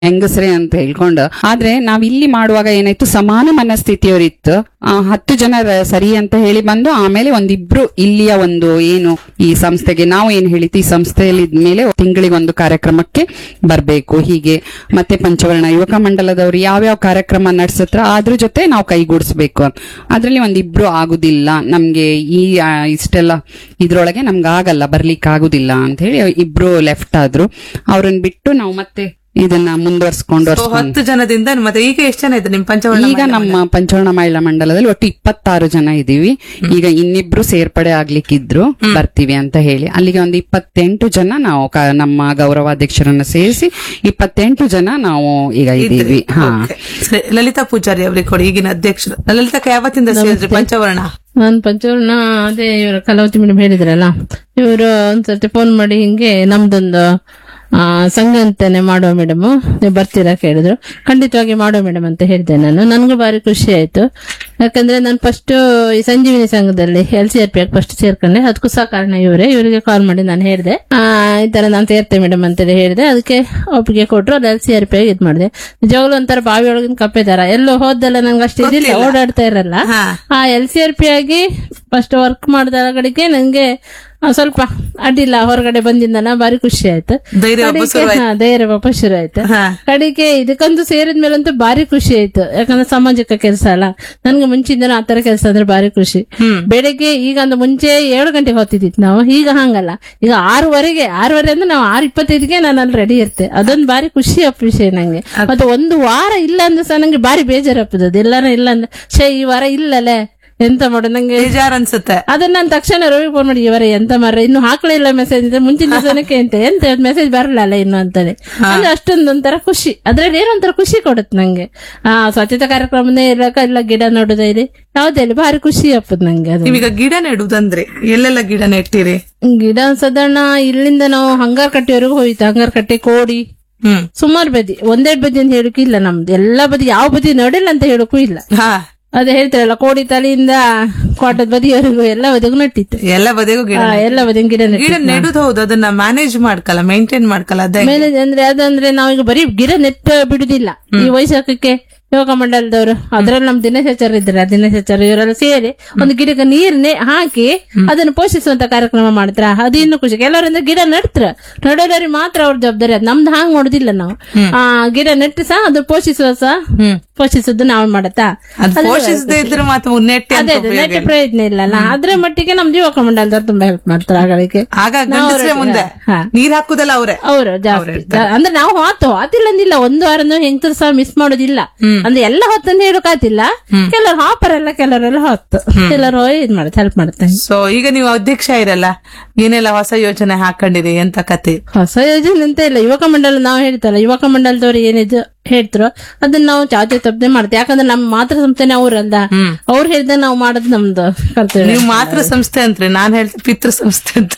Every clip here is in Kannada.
ಹೆಂಗಸ್ರೆ ಅಂತ ಹೇಳ್ಕೊಂಡು ಆದ್ರೆ ನಾವ್ ಇಲ್ಲಿ ಮಾಡುವಾಗ ಏನಾಯ್ತು ಸಮಾನ ಮನಸ್ಥಿತಿಯವರಿತ್ತು ಆ, ಹತ್ತು ಜನ ರ- ಸರಿ ಅಂತ ಹೇಳಿ ಬಂದು ಆಮೇಲೆ ಒಂದಿಬ್ರು ಇಲ್ಲಿಯ ಒಂದು ಏನು ಈ ಸಂಸ್ಥೆಗೆ ನಾವು ಏನ್ ಹೇಳಿತ್ತು ಈ ಸಂಸ್ಥೆಯಲ್ಲಿ ಮೇಲೆ ತಿಂಗಳಿಗೆ ಒಂದು ಕಾರ್ಯಕ್ರಮಕ್ಕೆ ಬರ್ಬೇಕು ಹೀಗೆ ಮತ್ತೆ ಪಂಚವರ್ಣ ಯುವಕ ಮಂಡಲದವರು ಯಾವ್ಯಾವ ಕಾರ್ಯಕ್ರಮ ನಡೆಸತ್ರ ಅದ್ರ ಜೊತೆ ನಾವು ಕೈಗೂಡಿಸ್ಬೇಕು ಅದ್ರಲ್ಲಿ ಒಂದಿಬ್ರು ಆಗುದಿಲ್ಲ ನಮ್ಗೆ ಈ ಆ, ಇಷ್ಟೆಲ್ಲ ಇದ್ರೊಳಗೆ ನಮ್ಗೆ ಆಗಲ್ಲ ಬರ್ಲಿಕ್ಕೆ ಆಗುದಿಲ್ಲ ಅಂತ ಹೇಳಿ ಇಬ್ರು ಲೆಫ್ಟ್ ಆದ್ರು ಅವ್ರನ್ನ ಬಿಟ್ಟು ನಾವು ಮತ್ತೆ ಇದನ್ನ ಮುಂದುವರ್ಸ್ಕೊಂಡು So, ಹತ್ತು ಜನದಿಂದ ಮತ್ತೆ ಈಗ ಎಷ್ಟು ಜನ ಇದೆ ನಿಮ್ ಪಂಚವರ್ಣ ಈಗ ನಮ್ಮ ಪಂಚವರ್ಣ ಮಹಿಳಾ ಮಂಡಲದಲ್ಲಿ ಒಟ್ಟು ಇಪ್ಪತ್ತಾರು ಜನ ಇದೀವಿ ಈಗ ಇನ್ನಿಬ್ರು ಸೇರ್ಪಡೆ ಆಗ್ಲಿಕ್ಕಿದ್ರು ಬರ್ತೀವಿ ಅಂತ ಹೇಳಿ ಅಲ್ಲಿಗೆ ಒಂದು ಇಪ್ಪತ್ತೆಂಟು ಜನ ನಾವು ಕ- ನಮ್ಮ ಗೌರವಾಧ್ಯಕ್ಷರನ್ನ ಸೇರಿಸಿ ಇಪ್ಪತ್ತೆಂಟು ಜನ ನಾವು ಈಗ ಇದ್ದೀವಿ ಹಾ Okay. ಸರಿ, ಲಲಿತಾ ಪೂಜಾರಿ ಅವ್ರಿಗೆ ಕೊಡಿ ಈಗಿನ ಅಧ್ಯಕ್ಷರು ಲಲಿತಕ್ಕೆ ಯಾವತ್ತಿಂದ ಸೇರಿದ್ರಿ ಪಂಚವರ್ಣ ನಾನು ಪಂಚವರ್ಣ ಅದೇ ಇವರು ಕಲಾವತಿ ಮೇಡಮ್ ಹೇಳಿದ್ರಲ್ಲ ಇವರು ಒಂದ್ಸರ್ತಿ ಫೋನ್ ಮಾಡಿ ಹಿಂಗೆ ನಮ್ದೊಂದು ಆ, ಸಂಘ ಅಂತಾನೆ ಮಾಡುವ ಮೇಡಮ್ ನೀವು ಬರ್ತೀರಾ ಕೇಳಿದ್ರು ಖಂಡಿತವಾಗಿ ಮಾಡುವ ಮೇಡಮ್ ಅಂತ ಹೇಳಿದೆ ನಾನು ನನಗೂ ಭಾರಿ ಖುಷಿ ಆಯ್ತು ಯಾಕಂದ್ರೆ ನಾನು ಫಸ್ಟ್ ಈ ಸಂಜೀವಿನಿ ಸಂಘದಲ್ಲಿ L C R P first ಸೇರ್ಕೊಂಡೆ ಅದಕ್ಕೂ ಸಹ ಕಾರಣ ಇವರೇ ಇವರಿಗೆ ಕಾಲ್ ಮಾಡಿ ನಾನು ಹೇಳಿದೆ ಈ ತರ ನಾನು ಸೇರ್ತೇನೆ ಮೇಡಮ್ ಅಂತೇಳಿ ಹೇಳಿದೆ ಅದಕ್ಕೆ ಒಪ್ಪಿಗೆ ಕೊಟ್ಟರು ಅದು ಎಲ್ ಸಿ ಆರ್ ಪಿ ಇದ್ ಮಾಡಿದೆ ನಿಜವಾಗ್ಲೂ ಒಂಥರ ಬಾವಿ ಒಳಗಿನ ಕಪ್ಪೆ ತರ ಎಲ್ಲೋ ಹೋದಲ್ಲ ನಂಗೆ ಅಷ್ಟು ಇದಿಲ್ಲ ಓಡಾಡ್ತಾ ಇರಲ್ಲ ಹಾ. ಆ ಎಲ್ ಸಿ ಆರ್ ಪಿ ಆಗಿ ಫಸ್ಟ್ ವರ್ಕ್ ಮಾಡಿದ ಕಡೆಗೆ ನಂಗೆ ಆ, ಸ್ವಲ್ಪ ಅಡ್ಡಿಲ್ಲ ಹೊರಗಡೆ ಬಂದಿಂದನ ಬಾರಿ ಖುಷಿ ಆಯ್ತು ಧೈರ್ಯ ವಾಪಸ್ ಕಡೆಗೆ, ಹಾ, ಧೈರ್ಯ ವಾಪಸ್ ಶುರು ಆಯ್ತು ಹಾ. ಕಡೆಗೆ ಇದಕ್ಕಂತೂ ಸೇರಿದ ಮೇಲಂತೂ ಬಾರಿ ಖುಷಿ ಆಯ್ತು ಯಾಕಂದ್ರೆ ಸಾಮಾಜಿಕ ಕೆಲಸ ಅಲ್ಲ ನನ್ಗೆ ಮುಂಚಿಂದನೂ ಆತರ ಕೆಲಸ ಅಂದ್ರೆ ಬಾರಿ ಖುಷಿ ಬೆಳಿಗ್ಗೆ ಈಗ ಅಂದ್ರೆ ಮುಂಚೆ ಏಳು ಗಂಟೆಗೆ ಹೊತ್ತಿದ್ದಿತ್ತು ನಾವು ಈಗ ಹಂಗಲ್ಲ ಈಗ ಆರೂವರೆಗೆ ಆರೂವರೆ ಅಂದ್ರೆ ನಾವು ಆರು ಇಪ್ಪತ್ತೈದಿಗೆ ನಾನು ಅಲ್ಲಿ ರೆಡಿ ಇರ್ತೆ ಅದೊಂದು ಬಾರಿ ಖುಷಿ ಅಪ್ಪ ವಿಷಯ ನಂಗೆ ಮತ್ತೆ ಒಂದು ವಾರ ಇಲ್ಲ ಅಂದ್ರೆ ಸಹ ನಂಗೆ ಬಾರಿ ಬೇಜಾರು ಅಪ್ಪದ ಎಲ್ಲಾರ ಇಲ್ಲ ಅಂದ್ರೆ ಶೇ ಈ ವಾರ ಇಲ್ಲಲೇ ಎಂತ ಮಾಡು ನಂಗೆ ಬೇಜಾರ್ ಅನ್ಸುತ್ತೆ ಅದನ್ನ ನಾನು ತಕ್ಷಣ ರವಿ ಫೋನ್ ಮಾಡಿ ಇವರ ಎಂತ ಮಾರ್ರೆ ಇನ್ನು ಹಾಕ್ಲೇ ಇಲ್ಲ ಮೆಸೇಜ್ ಅಂದ್ರೆ ಮುಂಚಿನ ದಿವಸನಕ್ಕೆ ಎಂತ ಎಂತ ಮೆಸೇಜ್ ಬರಲ್ಲ ಅಲ್ಲ ಇನ್ನು ಅಂತಾನೆ ಅಂದ್ರೆ ಅಷ್ಟೊಂದು ಒಂಥರ ಖುಷಿ ಅದ್ರಲ್ಲಿ ಏನೋ ಒಂಥರ ಖುಷಿ ಕೊಡುತ್ತೆ ನಂಗೆ ಆ ಸ್ವಚ್ಛತಾ ಕಾರ್ಯಕ್ರಮನೇ ಇರಕ ಇಲ್ಲ ಗಿಡ ನೋಡುದ ಇಲ್ಲಿ ಯಾವ್ದೇ ಇಲ್ಲಿ ಭಾರಿ ಖುಷಿ ಅಪ್ಪದ್ ನಂಗೆ ಅದು ನೀವೀಗ ಗಿಡ ನೆಡುದಂದ್ರೆ ಎಲ್ಲೆಲ್ಲ ಗಿಡ ನೆಟ್ಟಿರಿ ಗಿಡ ಸಾಧಾರಣ ಇಲ್ಲಿಂದ ನಾವು ಹಂಗಾರ್ ಕಟ್ಟೆವರೆಗೂ ಹೋಯ್ತು ಹಂಗಾರ್ ಕಟ್ಟೆ ಕೋಡಿ ಹ್ಮ್ ಸುಮಾರು ಬದಿ ಒಂದೆರಡು ಬದಿ ಅಂತ ಹೇಳಕ್ಕೂ ಇಲ್ಲ ನಮ್ದು ಎಲ್ಲಾ ಬದಿ ಯಾವ ಬದಿ ನೋಡಿಲ್ಲ ಅಂತ ಹೇಳಕ್ಕೂ ಇಲ್ಲ ಹಾ ಅದೇ ಹೇಳ್ತಾರಲ್ಲ ಕೋಡಿ ತಲೆಯಿಂದ ಕೋಟದ ಬದಿಯವರೆಗೂ ಎಲ್ಲ ಬದಿಗೂ ನಟ್ಟಿತ್ತು ಎಲ್ಲ ಬದಿಗೂ ಗಿಡ ಆ, ಎಲ್ಲ ಬದಿ ಗಿಡ ನೆಟ್ಟಿತ್ತು. ಗಿಡ ನೆಡುದು ಹೌದು ಅದನ್ನ ಮ್ಯಾನೇಜ್ ಮಾಡ್ಕಲ್ಲ ಮೇಂಟೈನ್ ಮಾಡ್ಕಲ್ಲ ಅದೇ ಮೇಲೆ ಅಂದ್ರೆ ಅದಂದ್ರೆ ನಾವೀಗ ಬರೀ ಗಿಡ ನೆಟ್ಟ ಬಿಡುದಿಲ್ಲ ಈ ವೈಶಾಖಕ್ಕೆ ಯೋಗ ಮಂಡಲದವರು ಅದ್ರಲ್ಲಿ ನಮ್ ದಿನಶಾಚಾರ ಇದ್ದಾರೆ ಆ ದಿನಶಾಚಾರ ಇವರೆಲ್ಲ ಸೇರಿ ಒಂದು ಗಿಡಕ್ಕೆ ನೀರ್ನೆ ಹಾಕಿ ಅದನ್ನು ಪೋಷಿಸುವಂತ ಕಾರ್ಯಕ್ರಮ ಮಾಡ್ತಾರ ಅದು ಇನ್ನು ಖುಷಿ ಕೆಲವರಿಂದ ಗಿಡ ನೆಡ್ತಾರ ನಡೋದವ್ರಿಗೆ ಮಾತ್ರ ಅವ್ರ ಜವಾಬ್ದಾರಿ ಅದು ನಮ್ದು ಹಾಂಗ್ ಮಾಡುದಿಲ್ಲ ನಾವು ಆ ಗಿಡ ನೆಟ್ಟು ಸಹ ಅದು ಪೋಷಿಸುವ ಸಹ ಪೋಷಿಸುದು ನಾವು ಮಾಡತ್ತಾ ಅದು ಪೋಷಿಸದೇ ಇದ್ರೆ ಮಾತ್ರ ನೆಟ್ಟೆ ಅಂತ ಅದೇ ಅದೇ ನೆಟ್ಟ ಪ್ರಯೋಜನ ಇಲ್ಲಲ್ಲ ಅದ್ರ ಮಟ್ಟಿಗೆ ನಮ್ದು ಯುವಕ ಮಂಡಲದವ್ರು ತುಂಬಾ ಹೆಲ್ಪ್ ಮಾಡ್ತಾರೆ ಆಗಳಿಗೆ ಆಗ ಗಂಡಸ್ರೆ ಮುಂದೆ ಹಾ. ನೀರ್ ಹಾಕುದಲ್ಲ ಅವ್ರೆ ಅವರು ಜಾಸ್ತಿ ಅಂದ್ರೆ ನಾವು ಹೊತ್ತು ಹೊತ್ತಿಲ್ಲ ಅಂದಿಲ್ಲ ಒಂದು ವಾರನು ಹೆಂಗಸರು ಸಹ ಮಿಸ್ ಮಾಡೋದಿಲ್ಲ ಅಂದ್ರೆ ಎಲ್ಲ ಹೊತ್ತಂದು ಹೇಳೋಕಾತಿಲ್ಲ ಕೆಲವರು ಹಾಪರಲ್ಲ ಕೆಲವರೆಲ್ಲ ಹೊತ್ತು ಕೆಲವರು ಇದ್ ಮಾಡುತ್ತೆ ಹೆಲ್ಪ್ ಮಾಡುತ್ತೆ ಸೊ ಈಗ ನೀವು ಅಧ್ಯಕ್ಷ ಇರಲ್ಲ ಏನೆಲ್ಲ ಹೊಸ ಯೋಜನೆ ಹಾಕೊಂಡಿರಿ ಎಂತ ಕತೆ ಹೊಸ ಯೋಜನೆ ಅಂತ ಇಲ್ಲ ಯುವಕ ಮಂಡಲ ನಾವು ಹೇಳ್ತಲ್ಲ ಯುವಕ ಮಂಡಲದವ್ರು ಏನಿದು ಹೇಳ್ತಾರೋ ಅದನ್ನ ನಾವು ಚಾಚೆ ತಪ್ಪದೆ ಮಾಡ್ತೇವೆ ಯಾಕಂದ್ರೆ ನಮ್ಮ ಮಾತೃ ಸಂಸ್ಥೆನೆ ಅವ್ರಲ್ಲ ಅವ್ರು ಹೇಳ್ದ ನಾವು ಮಾಡೋದು ನಮ್ದು ಕರ್ತವ್ಯ ನೀವು ಮಾತೃ ಸಂಸ್ಥೆ ಅಂತ್ರಿ ನಾನ್ ಹೇಳ್ತೀನಿ ಪಿತೃ ಸಂಸ್ಥೆ ಅಂತ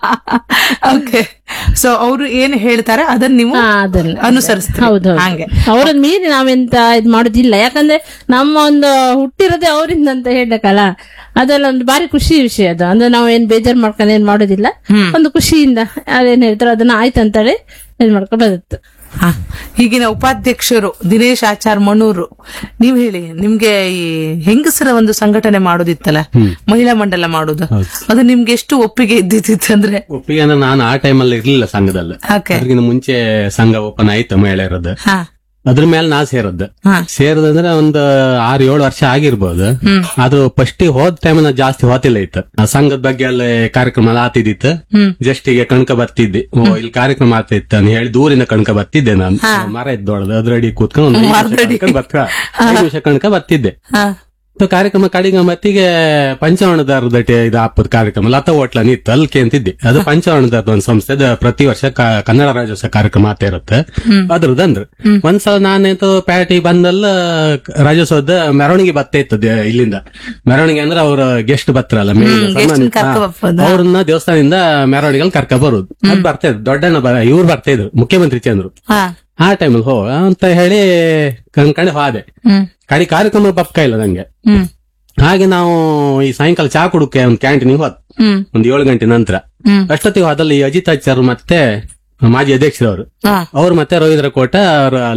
ಓಕೆ ಸೊ ಅವ್ರು ಏನ್ ಹೇಳ್ತಾರೆ ಅದನ್ನ ನೀವು ಹಾ, ಅದನ್ನ ಅನುಸರಿಸ್ತೀರಿ ಹೌದು ಹಂಗೆ ಅವ್ರನ್ನ ಮೀರಿ ನಾವೆಂತ ಇದ್ ಮಾಡುದಿಲ್ಲ ಯಾಕಂದ್ರೆ ನಮ್ಮ ಒಂದು ಹುಟ್ಟಿರೋದೇ ಅವರಿಂದ ಅಂತ ಹೇಳಕ್ಕಲ್ಲ ಅದೆಲ್ಲ ಒಂದು ಬಾರಿ ಖುಷಿ ವಿಷಯ ಅದು ಅಂದ್ರೆ ನಾವು ಏನ್ ಬೇಜಾರ್ ಮಾಡ್ಕೊಂಡು ಏನ್ ಮಾಡೋದಿಲ್ಲ ಒಂದು ಖುಷಿಯಿಂದ ಅದೇನ್ ಹೇಳ್ತಾರೋ ಅದನ್ನ ಆಯ್ತು ಅಂತೇಳಿ ಇದ್ ಮಾಡ್ಕೊಂಡು ಬರುತ್ತೆ ಹಾ. ಈಗಿನ ಉಪಾಧ್ಯಕ್ಷರು ದಿನೇಶ್ ಆಚಾರ್ ಮಣ್ಣೂರು ನೀವ್ ಹೇಳಿ ನಿಮ್ಗೆ ಈ ಹೆಂಗಸರ ಒಂದು ಸಂಘಟನೆ ಮಾಡೋದಿತ್ತಲ್ಲ ಮಹಿಳಾ ಮಂಡಲ ಮಾಡೋದು ಅದು ನಿಮ್ಗೆ ಎಷ್ಟು ಒಪ್ಪಿಗೆ ಇದ್ದಿತ್ತು ಅಂದ್ರೆ ಒಪ್ಪಿಗೆ ಅಂದ್ರೆ ನಾನು ಆ ಟೈಮಲ್ಲಿ ಇರ್ಲಿಲ್ಲ ಸಂಘದಲ್ಲಿ ಓಕೆ ಅದಕ್ಕಿಂತ ಮುಂಚೆ ಸಂಘ ಓಪನ್ ಆಯ್ತು ಮಹಿಳೆಯರದ್ದು ಹಾ ಅದ್ರ ಮೇಲೆ ನಾ ಸೇರದ್ದು ಹಾ. ಸೇರದಂದ್ರೆ ಒಂದು ಆರು ಏಳು ವರ್ಷ ಆಗಿರ್ಬೋದು ಆದ್ರೂ ಫಸ್ಟ್ ಹೋದ ಟೈಮ್ ನಾ ಜಾಸ್ತಿ ಹೋತಿಲ್ಲ ಇತ್ತು ಆ ಸಂಘದ ಬಗ್ಗೆ ಎಲ್ಲ ಕಾರ್ಯಕ್ರಮ ಎಲ್ಲ ಆತಿದ್ದಿತ್ತು ಜಸ್ಟ್ ಈಗ ಕಣ್ಕ ಬರ್ತಿದ್ದೆ ಓ ಇಲ್ಲಿ ಕಾರ್ಯಕ್ರಮ ಆಗ್ತಿತ್ತು ಅಂತ ಹೇಳಿ ದೂರಿಂದ ಕಣ್ಕ ಬರ್ತಿದ್ದೆ ನಾನು ಮರ ಇದ್ದೊಳದು ಅದ್ರಡಿ ಕೂತ್ಕೊಂಡು ಒಂದು ಐದು ನಿಮಿಷ ಕಣ್ಕ ಬರ್ತಾ ಐದು ನಿಮಿಷ ಕಣ್ಕ ಬರ್ತಿದ್ದೆ ಹಾ ಸೊ ಕಾರ್ಯಕ್ರಮ ಕಡಿಗ ಮತ್ತಿಗೆ ಪಂಚವರ್ಣದಾರದಟಿ ಇದು ಹಾಪದ ಕಾರ್ಯಕ್ರಮ ಲತಾ ಹೋಟ್ಲ ನಿತ್ತು ಅಲ್ಲಿ ಕೇಂತಿದ್ದೆ ಅದು ಪಂಚವರ್ಣದಾರದ ಒಂದು ಸಂಸ್ಥೆ ಅದು ಪ್ರತಿ ವರ್ಷ ಕ- ಕನ್ನಡ ರಾಜ್ಯೋತ್ಸವ ಕಾರ್ಯಕ್ರಮ ಆಗ್ತಾ ಇರುತ್ತೆ ಅದ್ರದ್ದು ಅಂದ್ರೆ ಒಂದ್ಸಲ ನಾನೇಂತೂ ಪ್ಯಾಟಿ ಬಂದಲ್ಲ ರಾಜ್ಯೋತ್ಸವದ ಮೆರವಣಿಗೆ ಬತ್ತೆ ಇತ್ತು ದೇ- ಇಲ್ಲಿಂದ ಮೆರವಣಿಗೆ ಅಂದ್ರೆ ಅವ್ರ ಗೆಸ್ಟ್ ಬರ್ತಾರಲ್ಲ ಗೆಸ್ಟ್ನ ಕರ್ಕೊ ಬರ್ಬೋದಾ? ಅವ್ರನ್ನ ದೇವಸ್ಥಾನದಿಂದ ಮೆರವಣಿಗೆಲ್ಲಿ ಕರ್ಕ ಬರುದು ಅದ್ ಬರ್ತಾ ಇದ್ರು ದೊಡ್ಡಣ್ಣ ಬ- ಇವ್ರು ಬರ್ತಾ ಇದ್ರು ಮುಖ್ಯಮಂತ್ರಿ ಚಂದ್ರು ಹಾ ಆ ಟೈಮಲ್ಲಿ ಹೋ ಅಂತ ಹೇಳಿ ಕಣ್ಕಂಡೆ ಹೋದೆ ಹ್ಮ್ ಕಡಿ ಕಾರ್ಯಕ್ರಮ ಪಕ್ಕ ಇಲ್ಲ ನಂಗೆ ಹ್ಮ್ ಹಾಗೆ ನಾವು ಈ ಸಾಯಂಕಾಲ ಚಾ ಕುಡುಕೆ ಒಂದು ಕ್ಯಾಂಟೀನ್ ಹೋದ್ ಹ್ಮ್ ಒಂದ್ ಏಳು ಗಂಟೆ ನಂತರ ಹ್ಮ್ ಅಷ್ಟೊತ್ತಿಗೆ ಹೋದಲ್ಲಿ ಈ ಅಜಿತ್ ಆಚಾರ್ ಮತ್ತೆ ಮಾಜಿ ಅಧ್ಯಕ್ಷರವರು ಹಾ ಅವ್ರು ಮತ್ತೆ ರವೀಂದ್ರ ಕೋಟ ಅವ್ರ